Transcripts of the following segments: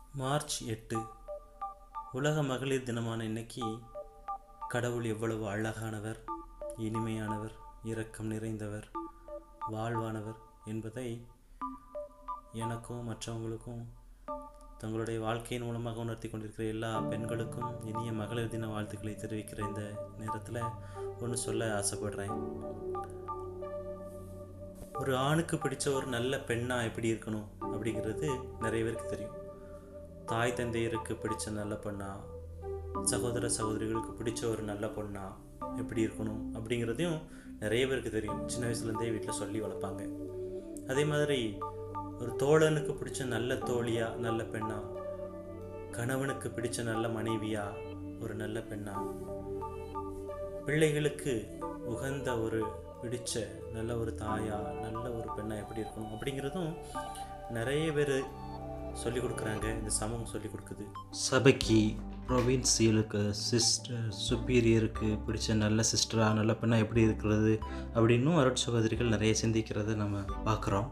March எட்டு உலக மகளிர் தினமான இன்னைக்கு கடவுள் எவ்வளவு அழகானவர் இனிமையானவர் இரக்கம் நிறைந்தவர் வாழ்வானவர் என்பதை எனக்கும் மற்றவங்களுக்கும் தங்களுடைய வாழ்க்கையின் மூலமாக உணர்த்தி கொண்டிருக்கிற எல்லா பெண்களுக்கும் இனிய மகளிர் தின வாழ்த்துக்களை தெரிவிக்கிற இந்த நேரத்தில் ஒன்று சொல்ல ஆசைப்படுறேன் ஒரு ஆணுக்கு பிடிச்ச ஒரு நல்ல பெண்ணாக எப்படி இருக்கணும் அப்படிங்கிறது நிறைய பேருக்கு தெரியும் தாய் தந்தையருக்கு பிடிச்ச நல்ல பொண்ணா சகோதர சகோதரிகளுக்கு பிடிச்ச ஒரு நல்ல பொண்ணா எப்படி இருக்கணும் அப்படிங்கிறதையும் நிறைய பேருக்கு தெரியும் சின்ன வயசுலேருந்தே வீட்டில் சொல்லி வளர்ப்பாங்க அதே மாதிரி ஒரு தோழனுக்கு பிடிச்ச நல்ல தோழியா நல்ல பெண்ணா கணவனுக்கு பிடிச்ச நல்ல மனைவியா ஒரு நல்ல பெண்ணா பிள்ளைகளுக்கு உகந்த ஒரு பிடிச்ச நல்ல ஒரு தாயா நல்ல ஒரு பெண்ணா எப்படி இருக்கணும் அப்படிங்கிறதும் நிறைய பேர் சொல்லி கொடுக்குறாங்க இந்த சமூகம் சொல்லி கொடுக்குது சபைக்கு ப்ரொவின்சியலுக்கு சிஸ்டர் சுப்பீரியருக்கு பிடிச்ச நல்ல சிஸ்டராக நல்ல பெண்ணாக எப்படி இருக்கிறது அப்படின்னும் அருட் சகோதரிகள் நிறைய சிந்திக்கிறத நம்ம பார்க்குறோம்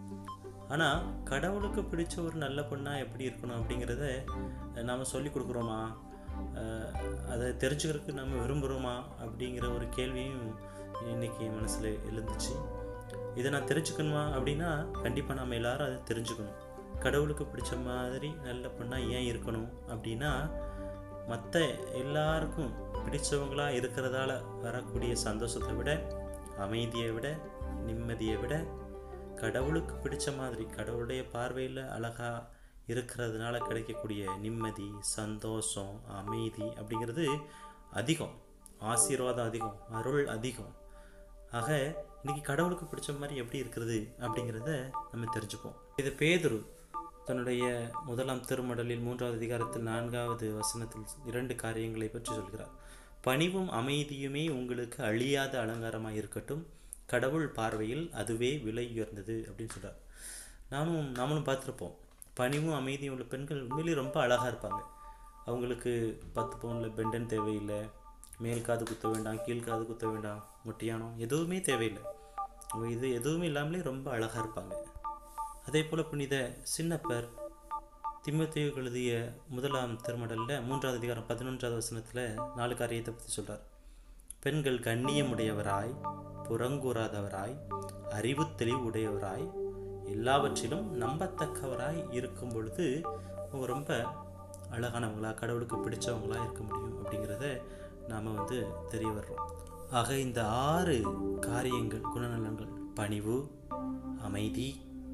ஆனால் கடவுளுக்கு பிடிச்ச ஒரு நல்ல பொண்ணாக எப்படி இருக்கணும் அப்படிங்கிறத நாம் சொல்லி கொடுக்குறோமா அஹ், அதை தெரிஞ்சுக்கிறதுக்கு நம்ம விரும்புகிறோமா அப்படிங்கிற ஒரு கேள்வியும் இன்னைக்கு மனசில் எழுந்துச்சு இதை நான் தெரிஞ்சுக்கணுமா அப்படின்னா கண்டிப்பாக நம்ம எல்லாரும் அதை தெரிஞ்சுக்கணும் கடவுளுக்கு பிடிச்ச மாதிரி நல்ல பொண்ணாக ஏன் இருக்கணும் அப்படின்னா மற்ற எல்லாருக்கும் பிடிச்சவங்களா இருக்கிறதால வரக்கூடிய சந்தோஷத்தை விட அமைதியை விட நிம்மதியை விட கடவுளுக்கு பிடிச்ச மாதிரி கடவுளுடைய பார்வையில் அழகா இருக்கிறதுனால கிடைக்கக்கூடிய நிம்மதி சந்தோஷம் அமைதி அப்படிங்கிறது அதிகம் ஆசீர்வாதம் அதிகம் அருள் அதிகம் ஆக இன்னைக்கு கடவுளுக்கு பிடிச்ச மாதிரி எப்படி இருக்கிறது அப்படிங்கிறத நம்ம தெரிஞ்சுப்போம் இது பேதுரு தன்னுடைய முதலாம் திருமடலில் மூன்றாவது அதிகாரத்தில் நான்காவது வசனத்தில் இரண்டு காரியங்களை பற்றி சொல்கிறார் பணிவும் அமைதியுமே உங்களுக்கு அழியாத அலங்காரமாக இருக்கட்டும் கடவுள் பார்வையில் அதுவே விலை உயர்ந்தது அப்படின்னு சொல்றார் நானும் நாமளும் பார்த்துருப்போம் பணிவும் அமைதியும் உள்ள பெண்கள் உண்மையிலேயே ரொம்ப அழகாக இருப்பாங்க அவங்களுக்கு பத்து பவுனில் பெண்டன் தேவையில்லை மேல் காது குத்த வேண்டாம் கீழ் காது குத்த வேண்டாம் முட்டியானம் எதுவுமே தேவையில்லை அவங்க இது எதுவுமே இல்லாமலே ரொம்ப அழகாக இருப்பாங்க அதே போல் புனித சின்னப்பர் திமுத்தேவுக்கு எழுதிய முதலாம் திருமடலில் மூன்றாவது அதிகாரம் பதினொன்றாவது வசனத்தில் நாலு காரியத்தை பற்றி சொல்கிறார் பெண்கள் கண்ணியமுடையவராய் புறங்கூறாதவராய் அறிவு தெளிவு உடையவராய் எல்லாவற்றிலும் நம்பத்தக்கவராய் இருக்கும் பொழுது அவங்க ரொம்ப அழகானவங்களா கடவுளுக்கு பிடிச்சவங்களா இருக்க முடியும் அப்படிங்கிறத நாம் வந்து தெரிய வர்றோம் ஆக இந்த ஆறு காரியங்கள் குணநலன்கள் பணிவு அமைதி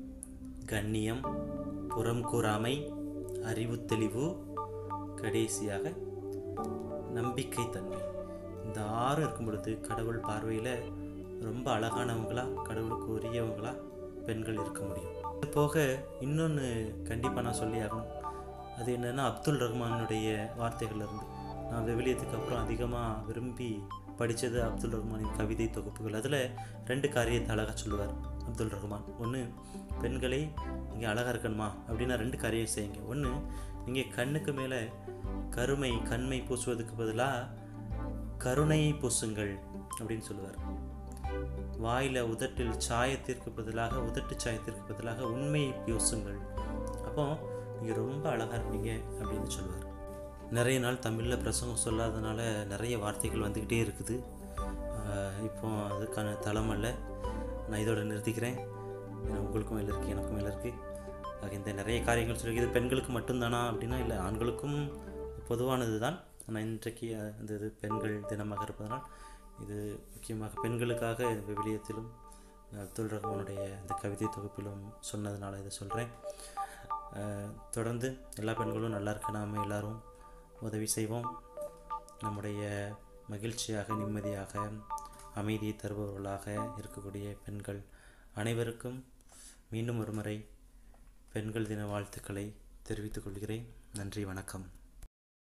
கண்ணியம் புறம் கூறாமை அறிவு தெளிவு கடைசியாக நம்பிக்கை தன்மை இந்த ஆறும் இருக்கும் பொழுது கடவுள் பார்வையில் ரொம்ப அழகானவங்களா கடவுளுக்கு உரியவங்களா பெண்கள் இருக்க முடியும் இது போக இன்னொன்று கண்டிப்பாக நான் சொல்லி ஆகணும் அது என்னென்னா அப்துல் ரஹ்மானுடைய வார்த்தைகள் இருந்து நான் விவிலியத்துக்கு அப்புறம் அதிகமாக விரும்பி படித்தது அப்துல் ரஹ்மானின் கவிதை தொகுப்புகள் அதில் ரெண்டு காரியத்தை அழகாக சொல்லுவார் அப்துல் ரஹ்மான் ஒன்று பெண்களே நீங்கள் அழகாக இருக்கணுமா அப்படின்னா ரெண்டு காரியம் செய்யுங்க ஒன்று நீங்கள் கண்ணுக்கு மேலே கருமை கண்மை பூசுவதுக்கு பதிலாக கருணையை பூசுங்கள் அப்படின்னு சொல்லுவார் வாயில் உதட்டில் சாயத்திற்கு பதிலாக உதட்டு சாயத்திற்கு பதிலாக உண்மையை பூசுங்கள் அப்போ நீங்கள் ரொம்ப அழகாக இருப்பீங்க அப்படின்னு சொல்லுவார் நிறைய நாள் தமிழில் பிரசங்கம் சொல்லாதனால நிறைய வார்த்தைகள் வந்துக்கிட்டே இருக்குது ஆஹ் இப்போ அதுக்கான தளம் அல்ல நான் இதோட நிறுத்திக்கிறேன் ஏன்னா உங்களுக்கும் மேலே இருக்குது எனக்கும் மேலே இருக்குது ஆக இந்த நிறைய காரியங்கள் சொல்லி இது பெண்களுக்கு மட்டும்தானா அப்படின்னா இல்லை ஆண்களுக்கும் பொதுவானது தான் ஆனால் இன்றைக்கு அஹ், இந்த இது பெண்கள் தினமாக இருப்பதனால் இது முக்கியமாக பெண்களுக்காக விவிலியத்திலும் அப்துல் ரஹ்மானுடைய இந்த கவிதை தொகுப்பிலும் சொன்னதுனால இதை சொல்கிறேன் தொடர்ந்து எல்லா பெண்களும் நல்லா இருக்க நாம் எல்லாரும் உதவி செய்வோம் நம்முடைய மகிழ்ச்சியாக நிம்மதியாக அமைதியை தருபவர்களாக இருக்கக்கூடிய பெண்கள் அனைவருக்கும் மீண்டும் ஒருமுறை பெண்கள் தின வாழ்த்துக்களை தெரிவித்துக் கொள்கிறேன் நன்றி வணக்கம்